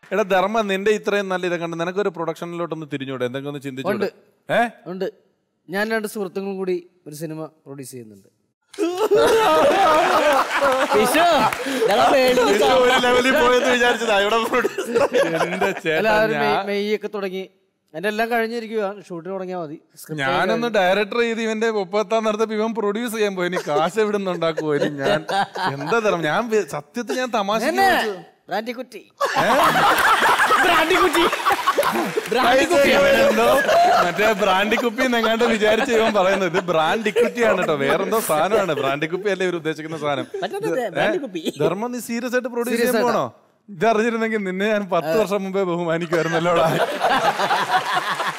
എടാ ധർമ്മ നിന്റെ ഇത്രയും നല്ല ഇത് കണ്ട് നിനക്കൊരു പ്രൊഡക്ഷനിലോട്ടൊന്ന് തിരിഞ്ഞൂടെ എന്തെങ്കിലും ഒന്ന് ചിന്തിച്ചൂടെ ഏ ഉണ്ട് ഞാൻ രണ്ട് സുഹൃത്തുക്കളും കൂടി ഒരു സിനിമ പ്രൊഡ്യൂസ് ചെയ്യുന്നുണ്ട് വിഷു, ഞങ്ങൾ മേളിൽ നിൽക്കാം. ഒരു ലെവലിൽ പോയെന്ന് വിചാരിച്ചതാ ഇവിടെ എന്റെ അല്ല ചേട്ടാ ആ ഒരു മെയ്- ഞാൻ- മെയ് ഒക്കെ തുടങ്ങി എന്റെ എല്ലാം കഴിഞ്ഞിരിക്കുക ഷൂട്ടിന് തുടങ്ങിയാൽ മതി Script ഞാനൊന്ന് ഡയറക്ടർ ചെയ്ത് ഇവന്റെ ഒപ്പത്താൻ നടത്തപ്പോ ഇവൻ പ്രൊഡ്യൂസ് ചെയ്യാൻ പോയി ഇനി കാശ് എവിടെ നിന്ന് ഉണ്ടാക്കുമോ ഇനി ഞാൻ എന്താ തരം ഞാൻ വി- സത്യത്തിൽ ഞാൻ തമാശ തന്നെ. ബ്രാൻഡിക്കുട്ടി ബ്രാൻഡിക്കുട്ടി എന്തോ മറ്റേ ബ്രാൻഡി കുപ്പി എന്നെങ്ങാണ്ട് വിചാരിച്ച് ഇവൻ പറയുന്നത് ഇത് ബ്രാൻഡ് ഇക്വിറ്റി ആണ് കേട്ടോ വേറെന്തോ സാധനമാണ് ബ്രാൻഡി കുപ്പി അല്ലേ ഇവർ ഉദ്ദേശിക്കുന്ന സാധനം മറ്റേത് ബ്രാൻഡി കുപ്പി. ധർമ്മം നീ സീരിയസ് ആയിട്ട് പ്രൊഡ്യൂസ് ചെയ്യാൻ പോണോ ഇതറിഞ്ഞിരുന്നെങ്കിൽ നിന്നെ ഞാൻ പത്ത് വർഷം മുമ്പേ ബഹുമാനിക്കുമായിരുന്നല്ലോടാ